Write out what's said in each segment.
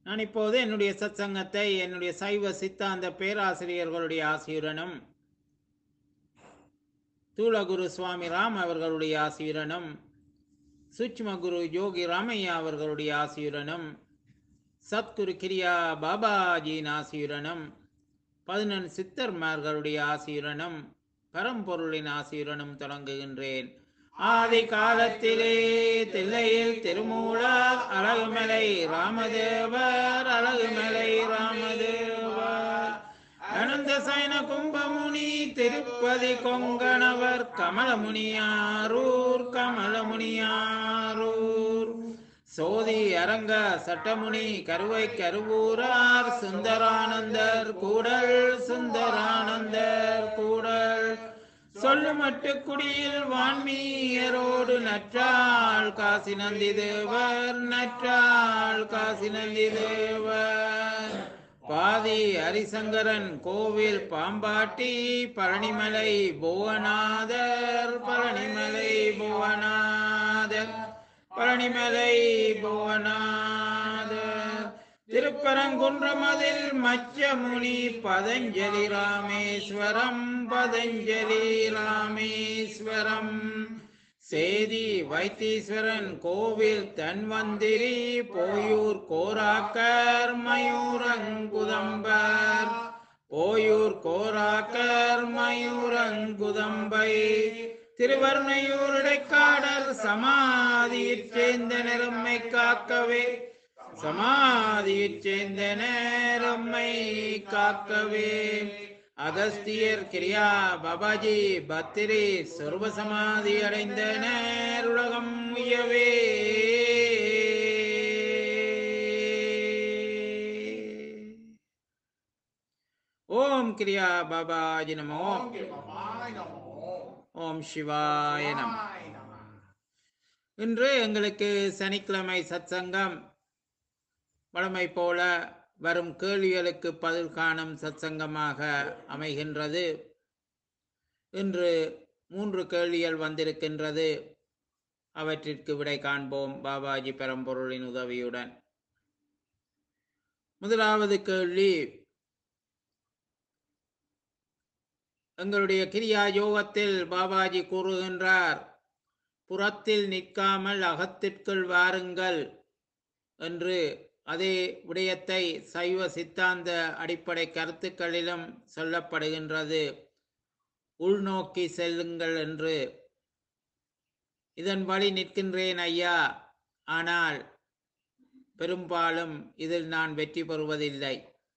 நான் இப்போது என்னுடைய சத்சங்கத்தை என்னுடைய சைவ சித்தாந்த பேராசிரியர்களுடைய ஆசியுடனும் தூளகுரு சுவாமி ராம் அவர்களுடைய ஆசியுடனும் சூட்சும குரு யோகி ராமையா அவர்களுடைய ஆசியுடனும் சத்குரு கிரியா பாபாஜியின் ஆசியுடனும் பதினெண் சித்தர்மார்களுடைய ஆசியுடனும் பரம்பொருளின் ஆசியுடனும் தொடங்குகின்றேன் ஆதி காலத்திலே தில்லையில் திருமூலர் அழகுமலை ராமதேவர் அழகுமலை ராமதேவர் அனந்த சைன கும்பமுனி திருப்பதி கொங்கணவர் கமலமுனியாரூர் கமலமுனியாரூர் சோதி அரங்க சட்டமுனி கருவை கருவூரார் சுந்தரானந்தர் கூடல் சுந்தரானந்தர் கூடல் சொல்லுமட்டு குடியில் வான்மீயரோடு நற்றாள் காசி நந்தி தேவர் நற்றாள் காசி நந்தி தேவர் பாதி ஹரிசங்கரன் கோவில் பாம்பாட்டி பழனிமலை புவனாதர் பழனிமலை புவனாதர் பழனிமலை புவனாதர் திருப்பரங்குன்றமதில் மச்சமுனி பதஞ்சலி ராமேஸ்வரம் பதஞ்சலி ராமேஸ்வரம் சேதி வைத்தீஸ்வரன் கோவில் தன்வந்திரி போயூர் கோராக்கர் மயூரங்குதம்பர் போயூர் கோராக்கர் மயூரங்குதம்பை திருவர்ணையூர் இடைக்காடல் சமாதியிற் சேர்ந்த நிறம்மை காக்கவே சமாதியிற் சேர்ந்த நேரம்மை காக்கவே அகஸ்தியர் கிரியா பாபாஜி பத்திரி சொர்வ சமாதி அடைந்த நேருலகம் உயவே ஓம் கிரியா பாபாஜி நமோ ஓம் கிருபாய் நமோ ஓம் சிவாய நம சிவாய நம இன்று எங்களுக்கு சனிக்கிழமை சத்சங்கம் வழமை போல வரும் கேள்விகளுக்கு பதில் காணும் சத்சங்கமாக அமைகின்றது இன்று மூன்று கேள்விகள் வந்திருக்கின்றது அவற்றிற்கு விடை காண்போம் பாபாஜி பெரம்பொருளின் உதவியுடன் முதலாவது கேள்வி எங்களுடைய கிரியா யோகத்தில் பாபாஜி கூறுகின்றார் புறத்தில் நிற்காமல் அகத்திற்குள் வாருங்கள் என்று அதே விடயத்தை சைவ சித்தாந்த அடிப்படை கருத்துக்களிலும் சொல்லப்படுகின்றது உள்நோக்கி செல்லுங்கள் என்று இதன் வழி நிற்கின்றேன் ஐயா ஆனால் பெரும்பாலும் இதில் நான் வெற்றி பெறுவதில்லை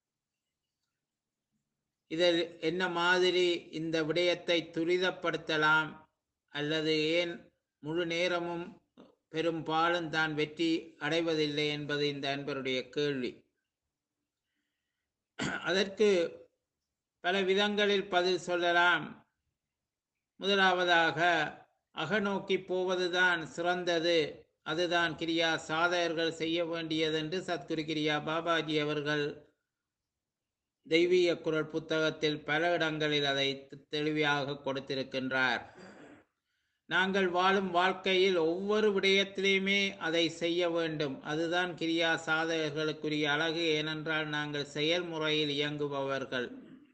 இதில் என்ன மாதிரி இந்த விடயத்தை துரிதப்படுத்தலாம் அல்லது ஏன் முழு நேரமும் பெரும்பாலும் தான் வெற்றி அடைவதில்லை என்பது இந்த அன்பருடைய கேள்வி அதற்கு பல விதங்களில் பதில் சொல்லலாம் முதலாவதாக அகநோக்கி போவதுதான் சிறந்தது அதுதான் கிரியா சாதகர்கள் செய்ய வேண்டியதென்று சத்குரு கிரியா பாபாஜி அவர்கள் தெய்வீக குரல் புத்தகத்தில் பல இடங்களில் அதை தெளிவாக கொடுத்திருக்கின்றார் நாங்கள் வாழும் வாழ்க்கையில் ஒவ்வொரு விடயத்திலையுமே அதை செய்ய வேண்டும் அதுதான் கிரியா சாதகர்களுக்குரிய அழகு ஏனென்றால் நாங்கள் செயல்முறையில் இயங்குபவர்கள்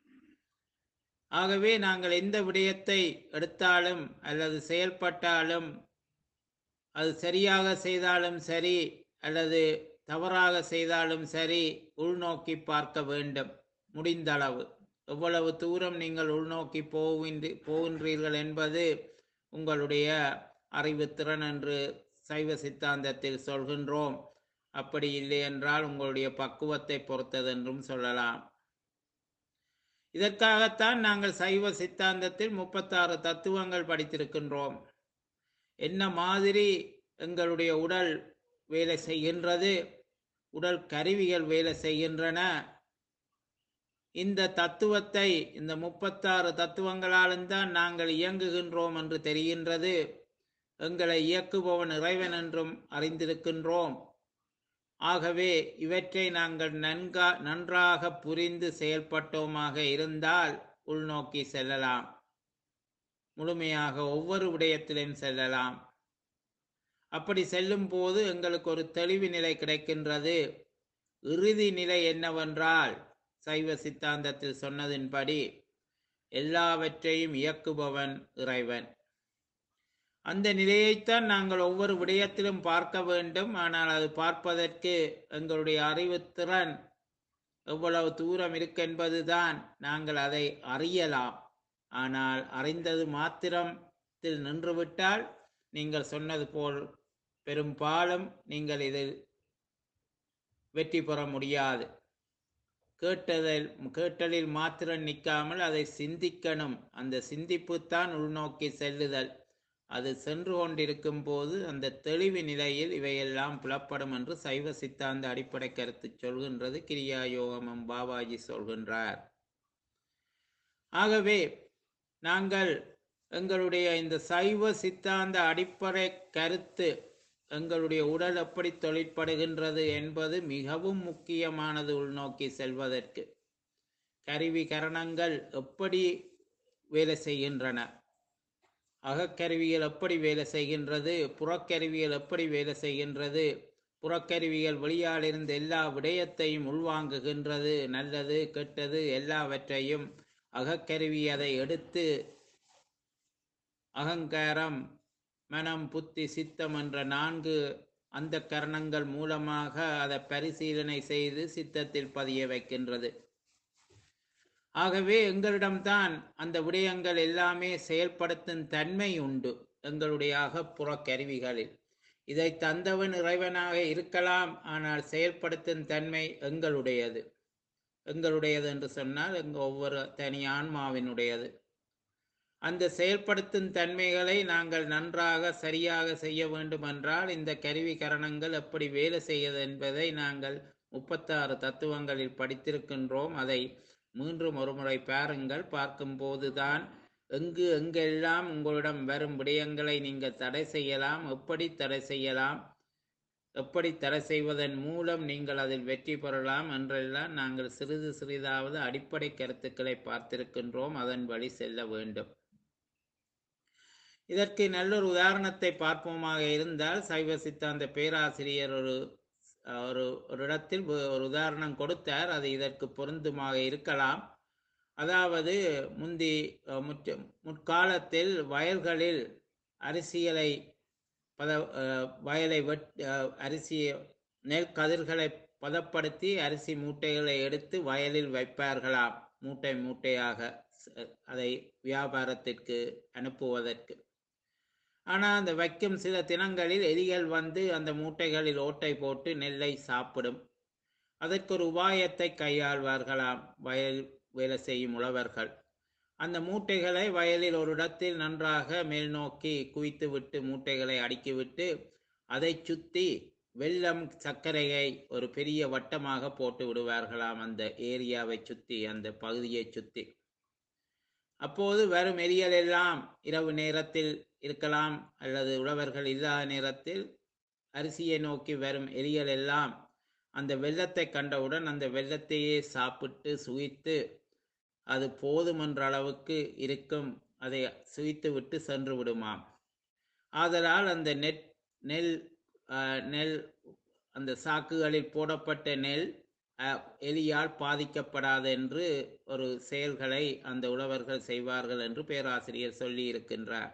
ஆகவே நாங்கள் எந்த விடயத்தை எடுத்தாலும் அல்லது செயல்பட்டாலும் அது சரியாக செய்தாலும் சரி அல்லது தவறாக செய்தாலும் சரி உள்நோக்கி பார்க்க வேண்டும் முடிந்தளவு எவ்வளவு தூரம் நீங்கள் உள்நோக்கி போகின்ற போகின்றீர்கள் என்பது உங்களுடைய அறிவுத்திறன் என்று சைவ சித்தாந்தத்தில் சொல்கின்றோம் அப்படி இல்லை என்றால் உங்களுடைய பக்குவத்தை பொறுத்ததென்றும் சொல்லலாம் இதற்காகத்தான் நாங்கள் சைவ சித்தாந்தத்தில் முப்பத்தாறு தத்துவங்கள் படித்திருக்கின்றோம் என்ன மாதிரி எங்களுடைய உடல் வேலை செய்கின்றது உடல் கருவிகள் வேலை செய்கின்றன இந்த தத்துவத்தை இந்த முப்பத்தாறு தத்துவங்களாலும் தான் நாங்கள் இயங்குகின்றோம் என்று தெரிகின்றது எங்களை இயக்குபவன் இறைவன் என்றும் அறிந்திருக்கின்றோம் ஆகவே இவற்றை நாங்கள் நன்கா நன்றாக புரிந்து செயல்பட்டோமாக இருந்தால் உள்நோக்கி செல்லலாம் முழுமையாக ஒவ்வொரு விடயத்திலும் செல்லலாம் அப்படி செல்லும் போது எங்களுக்கு ஒரு தெளிவு நிலை கிடைக்கின்றது இறுதி நிலை என்னவென்றால் சைவ சித்தாந்தத்தில் சொன்னதின்படி எல்லாவற்றையும் இயக்குபவன் இறைவன் அந்த நிலையைத்தான் நாங்கள் ஒவ்வொரு விடயத்திலும் பார்க்க வேண்டும் ஆனால் அது பார்ப்பதற்கு எங்களுடைய அறிவுத்திறன் எவ்வளவு தூரம் இருக்கென்பதுதான் நாங்கள் அதை அறியலாம் ஆனால் அறிந்தது மாத்திரத்தில் நின்றுவிட்டால் நீங்கள் சொன்னது போல் பெரும்பாலும் நீங்கள் இதில் வெற்றி பெற முடியாது கேட்டதில் கேட்டலில் மாத்திரம் நிற்காமல் அதை சிந்திக்கணும் அந்த சிந்திப்பு தான் உள்நோக்கி செல்லுதல் அது சென்று கொண்டிருக்கும் போது அந்த தெளிவு நிலையில் இவையெல்லாம் புலப்படும் என்று சைவ சித்தாந்த அடிப்படை கருத்து சொல்கின்றது கிரியா யோகமும் பாபாஜி சொல்கின்றார் ஆகவே நாங்கள் எங்களுடைய இந்த சைவ சித்தாந்த அடிப்படை கருத்து எங்களுடைய உடல் எப்படி தொழிற்படுகின்றது என்பது மிகவும் முக்கியமானது உள்நோக்கி செல்வதற்கு கருவி கரணங்கள் எப்படி வேலை செய்கின்றன அகக்கருவிகள் எப்படி வேலை செய்கின்றது புறக்கருவிகள் எப்படி வேலை செய்கின்றது புறக்கருவிகள் வெளியால் இருந்து எல்லா விடயத்தையும் உள்வாங்குகின்றது நல்லது கெட்டது எல்லாவற்றையும் அகக்கருவி அதை எடுத்து அகங்காரம் மனம் புத்தி சித்தம் என்ற நான்கு அந்த கரணங்கள் மூலமாக அதை பரிசீலனை செய்து சித்தத்தில் பதிய வைக்கின்றது ஆகவே எங்களிடம்தான் அந்த விடயங்கள் எல்லாமே செயல்படுத்தும் தன்மை உண்டு எங்களுடைய அகப்புற கருவிகளில் இதை தந்தவன் இறைவனாக இருக்கலாம் ஆனால் செயல்படுத்தும் தன்மை எங்களுடையது எங்களுடையது என்று சொன்னால் எங்க ஒவ்வொரு தனி ஆன்மாவினுடையது அந்த செயல்படுத்தும் தன்மைகளை நாங்கள் நன்றாக சரியாக செய்ய வேண்டுமென்றால் இந்த கருவி கரணங்கள் எப்படி வேலை செய்வது என்பதை நாங்கள் முப்பத்தாறு தத்துவங்களில் படித்திருக்கின்றோம் அதை மீண்டும் ஒருமுறை பாருங்கள் பார்க்கும்போதுதான் எங்கு எங்கெல்லாம் உங்களிடம் வரும் விடயங்களை நீங்கள் தடை செய்யலாம் எப்படி தடை செய்யலாம் எப்படி தடை செய்வதன் மூலம் நீங்கள் அதில் வெற்றி பெறலாம் என்றெல்லாம் நாங்கள் சிறிது சிறிதாவது அடிப்படை கருத்துக்களை பார்த்திருக்கின்றோம் அதன் வழி செல்ல வேண்டும் இதற்கு நல்லொரு உதாரணத்தை பார்ப்போமாக இருந்தால் சைவ சித்தாந்த பேராசிரியர் ஒரு ஒரு ஒரு இடத்தில் ஒரு உதாரணம் கொடுத்தார் அது இதற்கு பொருந்துமாக இருக்கலாம் அதாவது முந்தி முற்ற முற்காலத்தில் வயல்களில் அரிசிகளை பத வயலை வெட் அரிசி நெல் கதிர்களை பதப்படுத்தி அரிசி மூட்டைகளை எடுத்து வயலில் வைப்பார்களாம் மூட்டை மூட்டையாக அதை வியாபாரத்திற்கு அனுப்புவதற்கு ஆனால் அந்த வைக்கும் சில தினங்களில் எலிகள் வந்து அந்த மூட்டைகளில் ஓட்டை போட்டு நெல்லை சாப்பிடும் அதற்கு ஒரு உபாயத்தை கையாள்வார்களாம் வயல் வேலை செய்யும் உழவர்கள் அந்த மூட்டைகளை வயலில் ஒரு இடத்தில் நன்றாக மேல் நோக்கி குவித்து விட்டு மூட்டைகளை அடுக்கிவிட்டு அதை சுத்தி வெள்ளம் சர்க்கரையை ஒரு பெரிய வட்டமாக போட்டு விடுவார்களாம் அந்த ஏரியாவை சுத்தி அந்த பகுதியை சுத்தி அப்போது வரும் எரியல் எல்லாம் இரவு நேரத்தில் இருக்கலாம் அல்லது உழவர்கள் இல்லாத நேரத்தில் அரிசியை நோக்கி வரும் எரியல் எல்லாம் அந்த வெள்ளத்தை கண்டவுடன் அந்த வெள்ளத்தையே சாப்பிட்டு சுகித்து அது போதுமென்ற அளவுக்கு இருக்கும் அதை சுகித்து விட்டு சென்று விடுமாம் ஆதலால் அந்த நெட் நெல் நெல் அந்த சாக்குகளில் போடப்பட்ட நெல் எலியால் பாதிக்கப்படாது என்று ஒரு செயல்களை அந்த உழவர்கள் செய்வார்கள் என்று பேராசிரியர் சொல்லி இருக்கின்றார்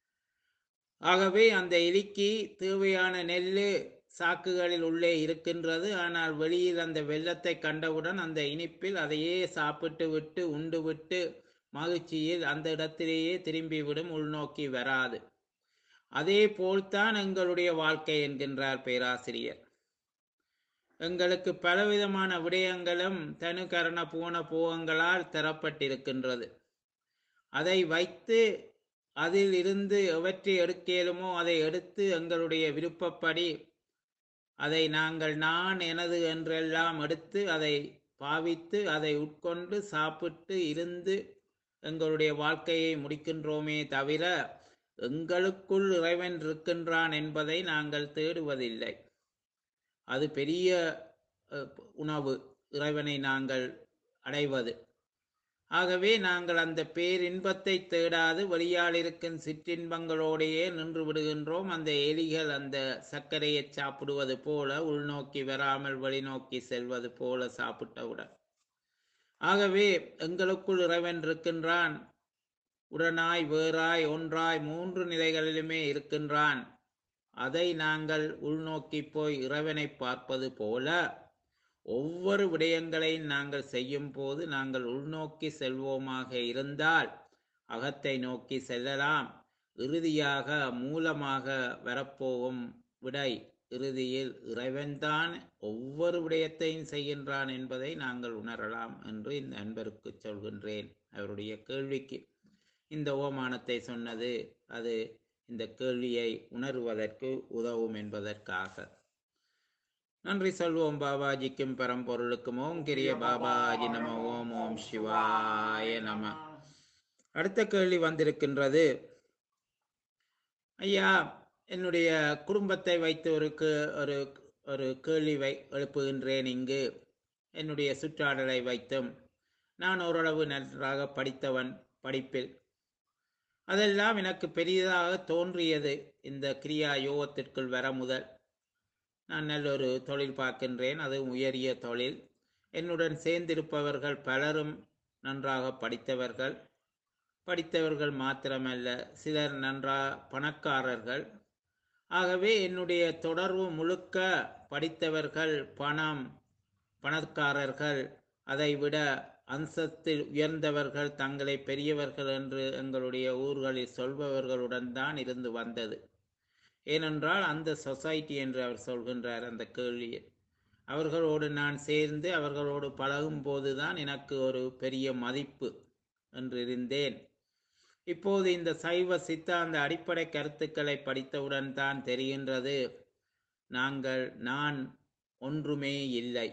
ஆகவே அந்த எலிக்கு தேவையான நெல் சாக்குகளில் உள்ளே இருக்கின்றது ஆனால் வெளியில் அந்த வெள்ளத்தை கண்டவுடன் அந்த இனிப்பில் அதையே சாப்பிட்டு விட்டு உண்டு விட்டு மகிழ்ச்சியில் அந்த இடத்திலேயே திரும்பிவிடும் உள்நோக்கி வராது அதே போல்தான் எங்களுடைய வாழ்க்கை என்கின்றார் பேராசிரியர் எங்களுக்கு பலவிதமான விடயங்களும் தனுகரண பூன போகங்களால் தரப்பட்டிருக்கின்றது அதை வைத்து அதில் இருந்து எவற்றை எடுக்கலுமோ அதை எடுத்து எங்களுடைய விருப்பப்படி அதை நாங்கள் நான் எனது என்றெல்லாம் எடுத்து அதை பாவித்து அதை உட்கொண்டு சாப்பிட்டு இருந்து எங்களுடைய வாழ்க்கையை முடிக்கின்றோமே தவிர எங்களுக்குள் இறைவன் இருக்கின்றான் என்பதை நாங்கள் தேடுவதில்லை அது பெரிய உணவு இறைவனை நாங்கள் அடைவது ஆகவே நாங்கள் அந்த பேரின்பத்தை தேடாது வெளியால் இருக்கும் சிற்றின்பங்களோடையே நின்று விடுகின்றோம் அந்த எலிகள் அந்த சர்க்கரையை சாப்பிடுவது போல உள்நோக்கி வராமல் வெளிநோக்கி செல்வது போல சாப்பிட்டவுடன் ஆகவே எங்களுக்குள் இறைவன் இருக்கின்றான் உடனாய் வேறாய் ஒன்றாய் மூன்று நிலைகளிலுமே இருக்கின்றான் அதை நாங்கள் உள்நோக்கி போய் இறைவனை பார்ப்பது போல ஒவ்வொரு விடயங்களையும் நாங்கள் செய்யும் போது நாங்கள் உள்நோக்கி செல்வோமாக இருந்தால் அகத்தை நோக்கி செல்லலாம் இறுதியாக மூலமாக வரப்போகும் விடை இறுதியில் இறைவன்தான் ஒவ்வொரு விடயத்தையும் செய்கின்றான் என்பதை நாங்கள் உணரலாம் என்று இந்த நண்பருக்கு சொல்கின்றேன் அவருடைய கேள்விக்கு இந்த ஓமானத்தை சொன்னது அது இந்த கேள்வியை உணர்வதற்கு உதவும் என்பதற்காக நன்றி சொல்வோம் பாபாஜிக்கும் பரம்பொருளுக்கும் ஓம் கிரிய பாபாஜி நம ஓம் ஓம் சிவாய நம அடுத்த கேள்வி வந்திருக்கின்றது ஐயா என்னுடைய குடும்பத்தை வைத்து ஒரு கே- ஒரு ஒரு கேள்வி வை எழுப்புகின்றேன் இங்கு என்னுடைய சுற்றாடலை வைத்தும் நான் ஓரளவு நன்றாக படித்தவன் படிப்பில் அதெல்லாம் எனக்கு பெரிதாக தோன்றியது இந்த கிரியா யோகத்திற்குள் வர முதல் நான் நல்ல ஒரு தொழில் பார்க்கின்றேன் அது உயரிய தொழில் என்னுடன் சேர்ந்திருப்பவர்கள் பலரும் நன்றாக படித்தவர்கள் படித்தவர்கள் மாத்திரமல்ல சிலர் நன்றா பணக்காரர்கள் ஆகவே என்னுடைய தொடர்பு முழுக்க படித்தவர்கள் பணம் பணக்காரர்கள் அதைவிட அம்சத்தில் உயர்ந்தவர்கள் தங்களை பெரியவர்கள் என்று எங்களுடைய ஊர்களில் சொல்பவர்களுடன் தான் இருந்து வந்தது ஏனென்றால் அந்த சொசைட்டி என்று அவர் சொல்கின்றார் அந்த கேள்வியில் அவர்களோடு நான் சேர்ந்து அவர்களோடு பழகும் போதுதான் எனக்கு ஒரு பெரிய மதிப்பு என்று இருந்தேன் இப்போது இந்த சைவ சித்தாந்த அடிப்படை கருத்துக்களை படித்தவுடன் தான் தெரிகின்றது நாங்கள் நான் ஒன்றுமே இல்லை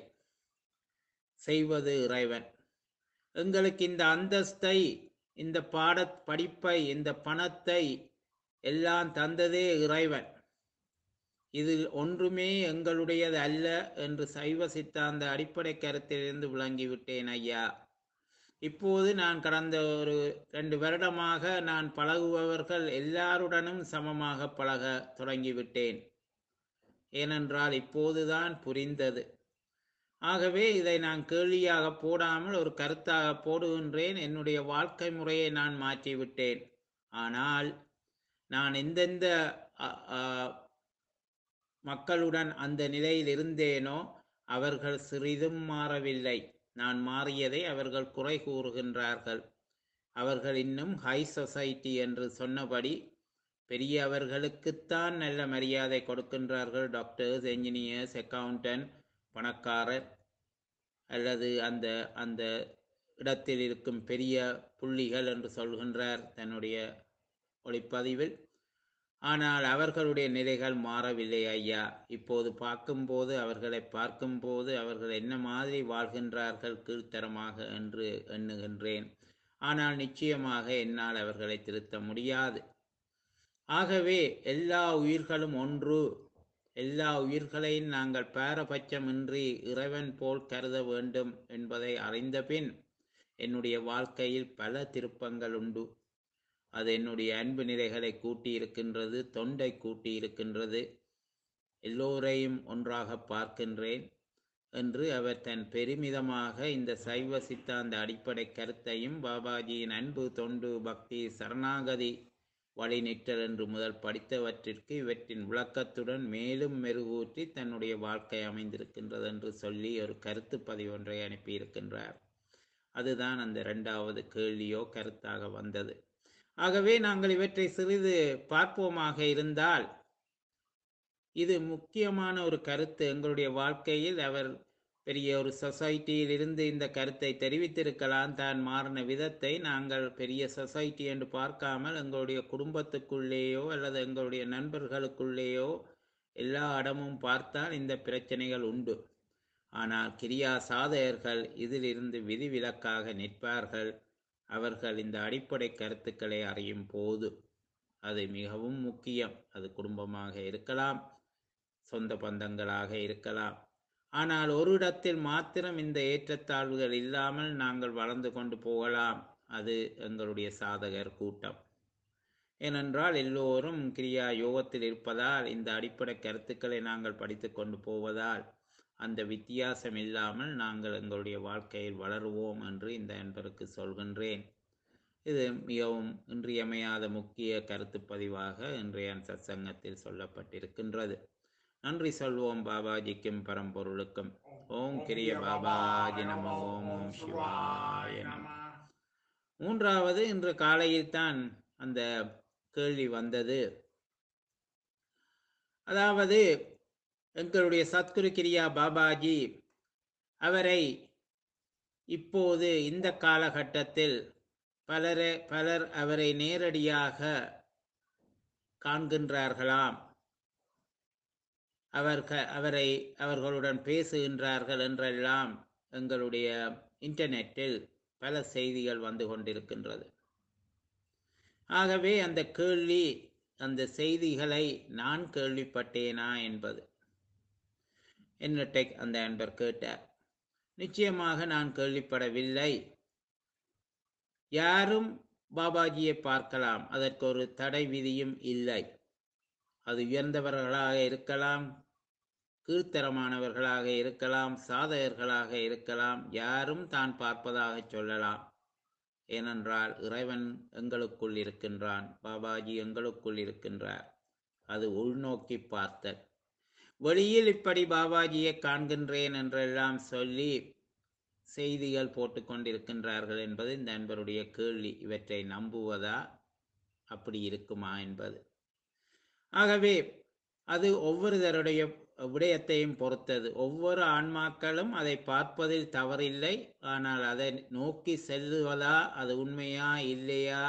செய்வது இறைவன் எங்களுக்கு இந்த அந்தஸ்தை இந்த பாட படிப்பை இந்த பணத்தை எல்லாம் தந்ததே இறைவன் இதில் ஒன்றுமே எங்களுடையது அல்ல என்று சைவ சித்தாந்த அடிப்படை கருத்திலிருந்து விளங்கிவிட்டேன் ஐயா இப்போது நான் கடந்த ஒரு ரெண்டு வருடமாக நான் பழகுபவர்கள் எல்லாருடனும் சமமாக பழக தொடங்கிவிட்டேன் ஏனென்றால் இப்போதுதான் புரிந்தது ஆகவே இதை நான் கேள்வியாக போடாமல் ஒரு கருத்தாக போடுகின்றேன் என்னுடைய வாழ்க்கை முறையை நான் மாற்றிவிட்டேன் ஆனால் நான் எந்தெந்த அ, அ, மக்களுடன் அந்த நிலையில் இருந்தேனோ அவர்கள் சிறிதும் மாறவில்லை நான் மாறியதை அவர்கள் குறை கூறுகின்றார்கள் அவர்கள் இன்னும் ஹை சொசைட்டி என்று சொன்னபடி பெரியவர்களுக்குத்தான் நல்ல மரியாதை கொடுக்கின்றார்கள் டாக்டர்ஸ் என்ஜினியர்ஸ் அக்கவுண்டன்ட் பணக்காரர் அல்லது அந்த அந்த இடத்தில் இருக்கும் பெரிய புள்ளிகள் என்று சொல்கின்றார் தன்னுடைய ஒளிப்பதிவில் ஆனால் அவர்களுடைய நிலைகள் மாறவில்லை ஐயா இப்போது பார்க்கும்போது அவர்களை பார்க்கும்போது அவர்கள் என்ன மாதிரி வாழ்கின்றார்கள் கீழ்த்தரமாக என்று எண்ணுகின்றேன் ஆனால் நிச்சயமாக என்னால் அவர்களை திருத்த முடியாது ஆகவே எல்லா உயிர்களும் ஒன்று எல்லா உயிர்களையும் நாங்கள் பாரபட்சமின்றி இறைவன் போல் கருத வேண்டும் என்பதை அறிந்தபின் என்னுடைய வாழ்க்கையில் பல திருப்பங்கள் உண்டு அது என்னுடைய அன்பு நிலைகளை கூட்டி இருக்கின்றது தொண்டை கூட்டி இருக்கின்றது எல்லோரையும் ஒன்றாக பார்க்கின்றேன் என்று அவர் தன் பெருமிதமாக இந்த சைவ சித்தாந்த அடிப்படை கருத்தையும் பாபாஜியின் அன்பு தொண்டு பக்தி சரணாகதி வழி நிற்றல் என்று முதல் படித்தவற்றிற்கு இவற்றின் விளக்கத்துடன் மேலும் மெருகூற்றி தன்னுடைய வாழ்க்கை அமைந்திருக்கின்றது என்று சொல்லி ஒரு கருத்து பதிவொன்றை அனுப்பியிருக்கின்றார் அதுதான் அந்த இரண்டாவது கேள்வியோ கருத்தாக வந்தது ஆகவே நாங்கள் இவற்றை சிறிது பார்ப்போமாக இருந்தால் இது முக்கியமான ஒரு கருத்து எங்களுடைய வாழ்க்கையில் அவர் பெரிய ஒரு சொசைட்டியில் இருந்து இந்த கருத்தை தெரிவித்திருக்கலாம் தான் மாறின விதத்தை நாங்கள் பெரிய சொசைட்டி என்று பார்க்காமல் எங்களுடைய குடும்பத்துக்குள்ளேயோ அல்லது எங்களுடைய நண்பர்களுக்குள்ளேயோ எல்லா இடமும் பார்த்தால் இந்த பிரச்சனைகள் உண்டு ஆனால் கிரியா சாதகர்கள் இதிலிருந்து விதிவிலக்காக நிற்பார்கள் அவர்கள் இந்த அடிப்படை கருத்துக்களை அறியும் போது அது மிகவும் முக்கியம் அது குடும்பமாக இருக்கலாம் சொந்த பந்தங்களாக இருக்கலாம் ஆனால் ஒரு இடத்தில் மாத்திரம் இந்த ஏற்றத்தாழ்வுகள் இல்லாமல் நாங்கள் வளர்ந்து கொண்டு போகலாம் அது எங்களுடைய சாதகர் கூட்டம் ஏனென்றால் எல்லோரும் கிரியா யோகத்தில் இருப்பதால் இந்த அடிப்படை கருத்துக்களை நாங்கள் படித்து கொண்டு போவதால் அந்த வித்தியாசம் இல்லாமல் நாங்கள் எங்களுடைய வாழ்க்கையில் வளருவோம் என்று இந்த அன்பருக்கு சொல்கின்றேன் இது மிகவும் இன்றியமையாத முக்கிய கருத்து பதிவாக இன்றைய சத்சங்கத்தில் சொல்லப்பட்டிருக்கின்றது நன்றி சொல்வோம் பாபாஜிக்கும் பரம்பொருளுக்கும் ஓம் கிரிய பாபாஜி நம ஓம் ஓம் சிவாய நம மூன்றாவது இன்று காலையில் தான் அந்த கேள்வி வந்தது அதாவது எங்களுடைய சத்குரு கிரியா பாபாஜி அவரை இப்போது இந்த காலகட்டத்தில் பலரை பலர் அவரை நேரடியாக காண்கின்றார்களாம் அவர்கள் அவரை அவர்களுடன் பேசுகின்றார்கள் என்றெல்லாம் எங்களுடைய இன்டர்நெட்டில் பல செய்திகள் வந்து கொண்டிருக்கின்றது ஆகவே அந்த கேள்வி அந்த செய்திகளை நான் கேள்விப்பட்டேனா என்பது என்னட்டை அந்த அன்பர் கேட்டார் நிச்சயமாக நான் கேள்விப்படவில்லை யாரும் பாபாஜியை பார்க்கலாம் அதற்கு ஒரு தடை விதியும் இல்லை அது உயர்ந்தவர்களாக இருக்கலாம் கீழ்த்தரமானவர்களாக இருக்கலாம் சாதகர்களாக இருக்கலாம் யாரும் தான் பார்ப்பதாக சொல்லலாம் ஏனென்றால் இறைவன் எங்களுக்குள் இருக்கின்றான் பாபாஜி எங்களுக்குள் இருக்கின்றார் அது உள்நோக்கி பார்த்தல் வெளியில் இப்படி பாபாஜியை காண்கின்றேன் என்றெல்லாம் சொல்லி செய்திகள் போட்டுக்கொண்டிருக்கின்றார்கள் என்பது இந்த நண்பருடைய கேள்வி இவற்றை நம்புவதா அப்படி இருக்குமா என்பது ஆகவே அது ஒவ்வொருவருடைய விடயத்தையும் பொறுத்தது ஒவ்வொரு ஆன்மாக்களும் அதை பார்ப்பதில் தவறில்லை ஆனால் அதை நோக்கி செல்லுவதா அது உண்மையா இல்லையா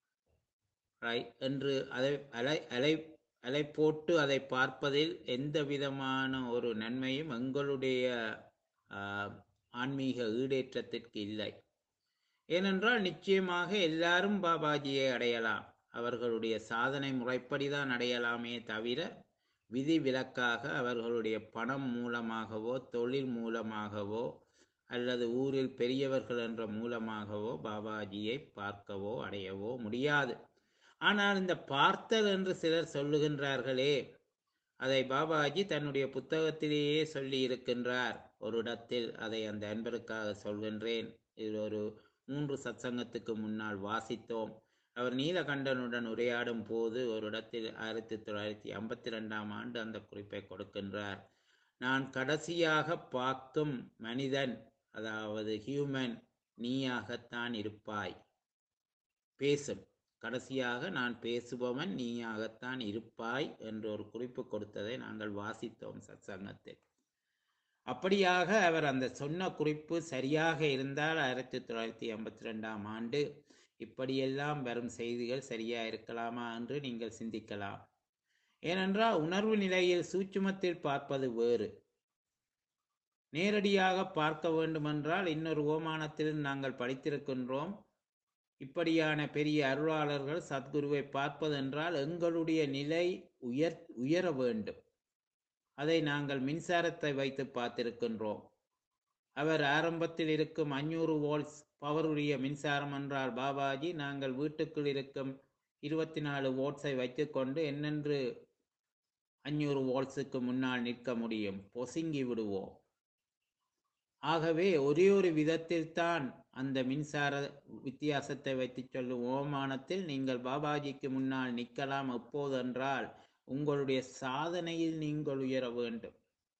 ரைட் என்று அதை அலை அலை அலை போட்டு அதை பார்ப்பதில் எந்த விதமான ஒரு நன்மையும் எங்களுடைய ஆஹ், ஆன்மீக ஈடேற்றத்திற்கு இல்லை ஏனென்றால் நிச்சயமாக எல்லாரும் பாபாஜியை அடையலாம் அவர்களுடைய சாதனை முறைப்படிதான் அடையலாமே தவிர விதி விலக்காக அவர்களுடைய பணம் மூலமாகவோ தொழில் மூலமாகவோ அல்லது ஊரில் பெரியவர்கள் என்ற மூலமாகவோ பாபாஜியை பார்க்கவோ அடையவோ முடியாது ஆனால் இந்த பார்த்தல் என்று சிலர் சொல்லுகின்றார்களே அதை பாபாஜி தன்னுடைய புத்தகத்திலேயே சொல்லி இருக்கின்றார் ஒரு இடத்தில் அதை அந்த அன்பருக்காக சொல்கின்றேன் இது ஒரு மூன்று சத்சங்கத்துக்கு முன்னால் வாசித்தோம் அவர் நீலகண்டனுடன் உரையாடும் போது ஒரு இடத்தில் ஆயிரத்தி தொள்ளாயிரத்தி ஐம்பத்தி ரெண்டாம் ஆண்டு அந்த குறிப்பை கொடுக்கின்றார் நான் கடைசியாக பார்க்கும் மனிதன் அதாவது ஹியூமன் நீயாகத்தான் இருப்பாய் பேசும் கடைசியாக நான் பேசுபவன் நீயாகத்தான் இருப்பாய் என்று ஒரு குறிப்பு கொடுத்ததை நாங்கள் வாசித்தோம் சத்சங்கத்தில் அப்படியாக அவர் அந்த சொன்ன குறிப்பு சரியாக இருந்தால் ஆயிரத்தி தொள்ளாயிரத்தி எண்பத்தி ரெண்டாம் ஆண்டு இப்படியெல்லாம் வரும் செய்திகள் சரியா இருக்கலாமா என்று நீங்கள் சிந்திக்கலாம் ஏனென்றால் உணர்வு நிலையில் சூட்சுமத்தில் பார்ப்பது வேறு நேரடியாக பார்க்க வேண்டுமென்றால் இன்னொரு ஓமானத்தில் நாங்கள் படித்திருக்கின்றோம் இப்படியான பெரிய அருளாளர்கள் சத்குருவை பார்ப்பதென்றால் எங்களுடைய நிலை உயர் உயர வேண்டும் அதை நாங்கள் மின்சாரத்தை வைத்து பார்த்திருக்கின்றோம் அவர் ஆரம்பத்தில் இருக்கும் அஞ்சூறு வோல்ட்ஸ் பவருடைய மின்சாரம் என்றால் பாபாஜி நாங்கள் வீட்டுக்குள் இருக்கும் இருபத்தி நாலு வோல்ட்ஸை வைத்துக்கொண்டு என்னென்று அஞ்சூறு வோல்ட்ஸுக்கு முன்னால் நிற்க முடியும் பொசுங்கி விடுவோம் ஆகவே ஒரே ஒரு விதத்தில் தான் அந்த மின்சார வித்தியாசத்தை வைத்து சொல்லும் ஓமானத்தில் நீங்கள் பாபாஜிக்கு முன்னால் நிற்கலாம் எப்போதென்றால் உங்களுடைய சாதனையில் நீங்கள் உயர வேண்டும்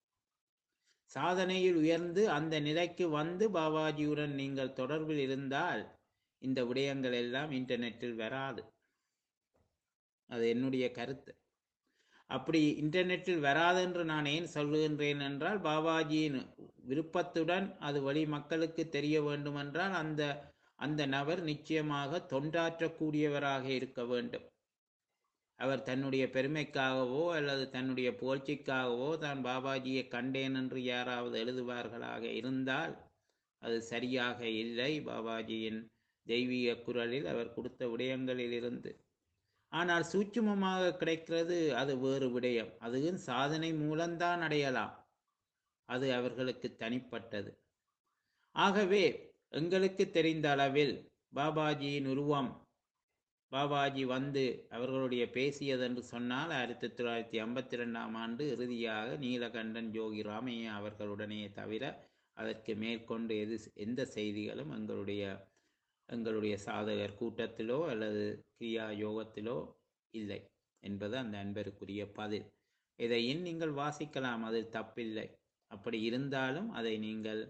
சாதனையில் உயர்ந்து அந்த நிலைக்கு வந்து பாபாஜியுடன் நீங்கள் தொடர்பில் இருந்தால் இந்த விடயங்கள் எல்லாம் இன்டர்நெட்டில் வராது அது என்னுடைய கருத்து அப்படி இன்டர்நெட்டில் வராதென்று நான் ஏன் சொல்லுகின்றேன் என்றால் பாபாஜியின் விருப்பத்துடன் அது வழி மக்களுக்கு தெரிய வேண்டுமென்றால் அந்த அந்த நபர் நிச்சயமாக தொண்டாற்றக்கூடியவராக இருக்க வேண்டும் அவர் தன்னுடைய பெருமைக்காகவோ அல்லது தன்னுடைய புகழ்ச்சிக்காகவோ தான் பாபாஜியை கண்டேன் என்று யாராவது எழுதுவார்களாக இருந்தால் அது சரியாக இல்லை பாபாஜியின் தெய்வீக குரலில் அவர் கொடுத்த விடயங்களில் இருந்து ஆனால் சூட்சுமமாக கிடைக்கிறது அது வேறு விடயம் அதுவும் சாதனை மூலம்தான் அடையலாம் அது அவர்களுக்கு தனிப்பட்டது ஆகவே எங்களுக்கு தெரிந்த அளவில் பாபாஜியின் உருவம் பாபாஜி வந்து அவர்களுடைய பேசியது என்று சொன்னால் ஆயிரத்தி தொள்ளாயிரத்தி ஐம்பத்தி ரெண்டாம் ஆண்டு இறுதியாக நீலகண்டன் ஜோகி ராமையா அவர்களுடனே தவிர அதற்கு மேற்கொண்டு எது எந்த செய்திகளும் எங்களுடைய எங்களுடைய சாதகர் கூட்டத்திலோ அல்லது கிரியா யோகத்திலோ இல்லை என்பது அந்த அன்பருக்குரிய பதில் இதையும் நீங்கள் வாசிக்கலாம் அதில் தப்பில்லை அப்படி இருந்தாலும் அதை நீங்கள்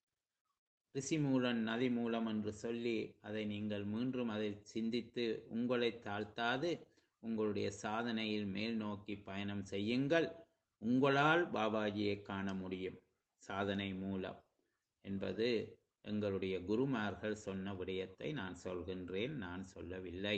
ரிஷி மூலம் நதி மூலம் என்று சொல்லி அதை நீங்கள் மீண்டும் அதில் சிந்தித்து உங்களை தாழ்த்தாது உங்களுடைய சாதனையில் மேல் நோக்கி பயணம் செய்யுங்கள் உங்களால் பாபாஜியை காண முடியும் சாதனை மூலம் என்பது எங்களுடைய குருமார்கள் சொன்ன விடயத்தை நான் சொல்கின்றேன் நான் சொல்லவில்லை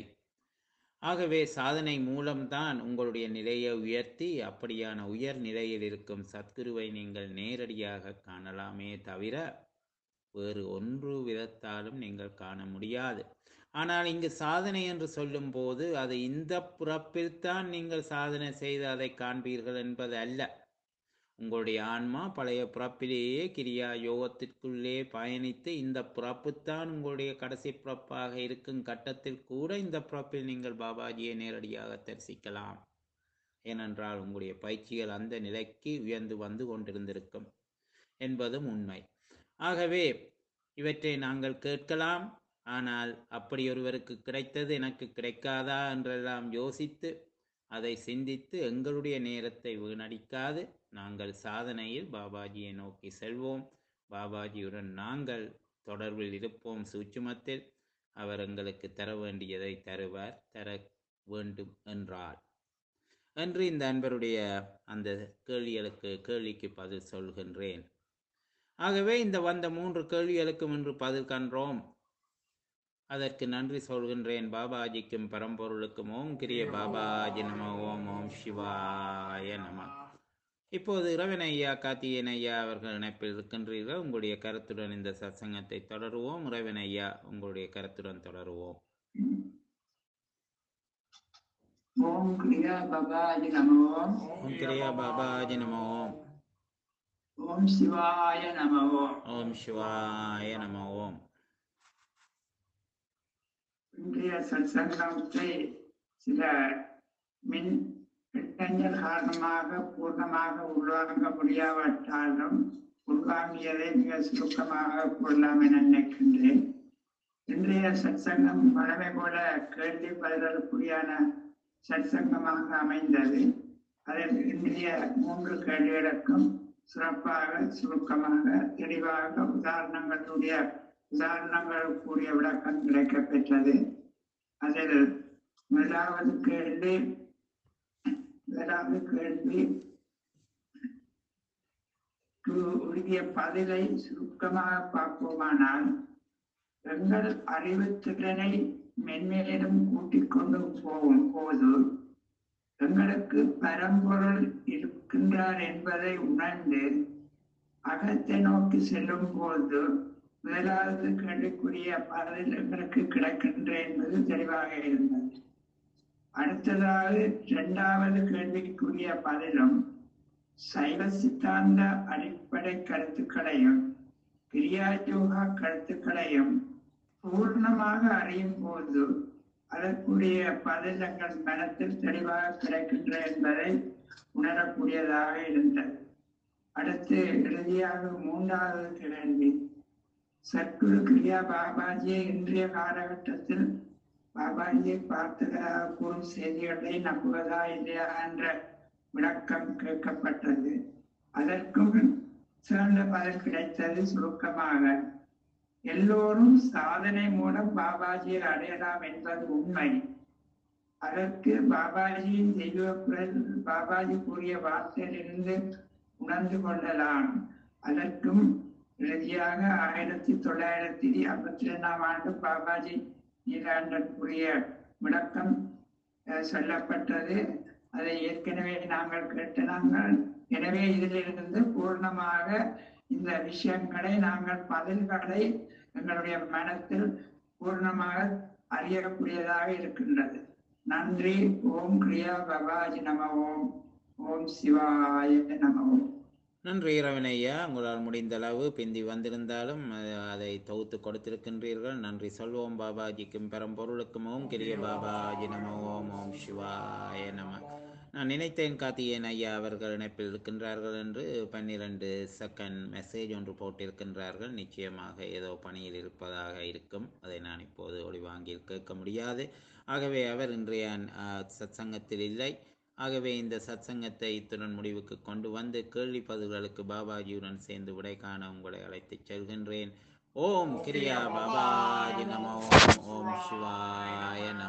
ஆகவே சாதனை மூலம்தான் உங்களுடைய நிலையை உயர்த்தி அப்படியான உயர் நிலையில் இருக்கும் சத்குருவை நீங்கள் நேரடியாக காணலாமே தவிர வேறு ஒன்று விதத்தாலும் நீங்கள் காண முடியாது ஆனால் இங்கு சாதனை என்று சொல்லும்போது அது இந்த பிறப்பில்தான் நீங்கள் சாதனை செய்து அதை காண்பீர்கள் என்பது அல்ல உங்களுடைய ஆன்மா பழைய பிறப்பிலேயே கிரியா யோகத்திற்குள்ளே பயணித்து இந்த பிறப்புத்தான் உங்களுடைய கடைசி பிறப்பாக இருக்கும் கட்டத்தில் கூட இந்த பிறப்பில் நீங்கள் பாபாஜியை நேரடியாக தரிசிக்கலாம் ஏனென்றால் உங்களுடைய பயிற்சிகள் அந்த நிலைக்கு உயர்ந்து வந்து கொண்டிருந்திருக்கும் என்பதும் உண்மை ஆகவே இவற்றை நாங்கள் கேட்கலாம் ஆனால் அப்படி ஒருவருக்கு கிடைத்தது எனக்கு கிடைக்காதா என்றெல்லாம் யோசித்து அதை சிந்தித்து எங்களுடைய நேரத்தை வீணடிக்காது நாங்கள் சாதனையில் பாபாஜியை நோக்கி செல்வோம் பாபாஜியுடன் நாங்கள் தொடர்பில் இருப்போம் சூட்சுமத்தில் அவர் எங்களுக்கு தர வேண்டியதை தருவார் தர வேண்டும் என்றார் என்று இந்த அன்பருடைய அந்த கேள்விகளுக்கு கேள்விக்கு பதில் சொல்கின்றேன் ஆகவே இந்த வந்த மூன்று கேள்விகளுக்கும் இன்று பதில் கன்றோம் அதற்கு நன்றி சொல்கின்றேன் பாபாஜிக்கும் பரம்பொருளுக்கும் ஓம் கிரிய பாபாஜி நம ஓம் ஓம் சிவாய நம இப்போது இரவன் ஐயா கார்த்திகேயன் ஐயா அவர்கள் இணைப்பில் இருக்கின்றீர்கள் உங்களுடைய கருத்துடன் இந்த சத்சங்கத்தை தொடருவோம் இரவன் ஐயா உங்களுடைய கருத்துடன் தொடருவோம் ஓம் கிரியா பபாஜி நமோ ஓம் கிரியா பாபாஜி நம ஓம் ஓம் சிவாய நமோ ஓம் சிவாய நம ஓம் இன்றைய சத்சங்கத்தை சில மின் இளைஞர் காரணமாக பூர்ணமாக உள்வாங்க முடியாவிட்டாலும் உள்வாங்கியதை மிக சுருக்கமாக கொள்ளலாம் என நினைக்கின்றேன் இன்றைய சத்சங்கம் வழமை போல கேள்வி பதில்களுக்குரியான சத்சங்கமாக அமைந்தது அதில் இன்றைய மூன்று கேள்விகளுக்கும் சிறப்பாக சுருக்கமாக தெளிவாக உதாரணங்களுடைய உதாரணங்கள் கூடிய விளக்கம் கிடைக்கப் பெற்றது அதில் முதலாவது கேள்வி முதலாவது கேள்வி உரிய பதிலை சுருக்கமாக பார்ப்போமானால் எங்கள் அறிவுத்திறனை மென்மேலும் கூட்டிக் கொண்டு போகும் போது எங்களுக்கு பரம்பொருள் இருக்கின்றார் என்பதை உணர்ந்து அகத்தை நோக்கி செல்லும் போது முதலாவது கேள்விக்குரிய பதில் எங்களுக்கு கிடைக்கின்ற என்பது தெளிவாக இருந்தது அடுத்ததாக இரண்டாவது கேள்விக்குரிய பதிலும் சைவ சித்தாந்த அடிப்படை கருத்துக்களையும் கிரியாயோகா கருத்துக்களையும் பூர்ணமாக அறியும் போது அதற்குரிய பதில் எங்கள் மனத்தில் தெளிவாக கிடைக்கின்ற என்பதை உணரக்கூடியதாக இருந்தது அடுத்து இறுதியாக மூன்றாவது கேள்வி சத்குரு கிரியா பாபாஜியை இன்றைய காலகட்டத்தில் பாபாஜியை பார்த்ததாக கூறும் செய்திகளை நம்புவதா இல்லையா என்ற விளக்கம் கேட்கப்பட்டது அதற்கும் சிறந்த பதில் கிடைத்தது சுருக்கமாக எல்லோரும் சாதனை மூலம் பாபாஜியை அடையலாம் என்பது உண்மை அதற்கு பாபாஜியின் தெய்வ குரல் பாபாஜி கூறிய வார்த்தையிலிருந்து உணர்ந்து கொள்ளலாம் அதற்கும் இறுதியாக ஆயிரத்தி தொள்ளாயிரத்தி ஐம்பத்தி ரெண்டாம் ஆண்டு பாபாஜி நீலாண்டனுக்குரிய விளக்கம் அஹ், சொல்லப்பட்டது அதை ஏற்கனவே நாங்கள் கேட்ட நாங்கள் எனவே இதிலிருந்து பூர்ணமாக இந்த விஷயங்களை நாங்கள் பதில்களை எங்களுடைய மனத்தில் பூர்ணமாக அறியக்கூடியதாக இருக்கின்றது நன்றி ஓம் கிரியா பபாஜி நம ஓம் ஓம் சிவாய நம ஓம் நன்றி இரவன் ஐயா உங்களால் முடிந்த அளவு பிந்தி வந்திருந்தாலும் அஹ், அதை தொகுத்து கொடுத்திருக்கின்றீர்கள் நன்றி சொல்வோம் பாபாஜிக்கும் பெரம்பொருளுக்கும் ஓம் கிரிய பாபாஜி நம ஓம் ஓம் சிவாய நம நான் நினைத்தேன் கார்த்திகேயன் ஐயா அவர்கள் இணைப்பில் இருக்கின்றார்கள் என்று பன்னிரண்டு செகண்ட் மெசேஜ் ஒன்று போட்டிருக்கின்றார்கள் நிச்சயமாக ஏதோ பணியில் இருப்பதாக இருக்கும் அதை நான் இப்போது ஒளிவாங்கியில் கேட்க முடியாது ஆகவே அவர் இன்றைய அஹ், சத்சங்கத்தில் இல்லை ஆகவே இந்த சத்சங்கத்தை இத்துடன் முடிவுக்கு கொண்டு வந்து கேள்வி பதில்களுக்கு பாபாஜியுடன் சேர்ந்து விடை காண உங்களை அழைத்துச் செல்கின்றேன் ஓம் கிரியா பாபாஜி நம ஓம் ஓம் சிவாய நம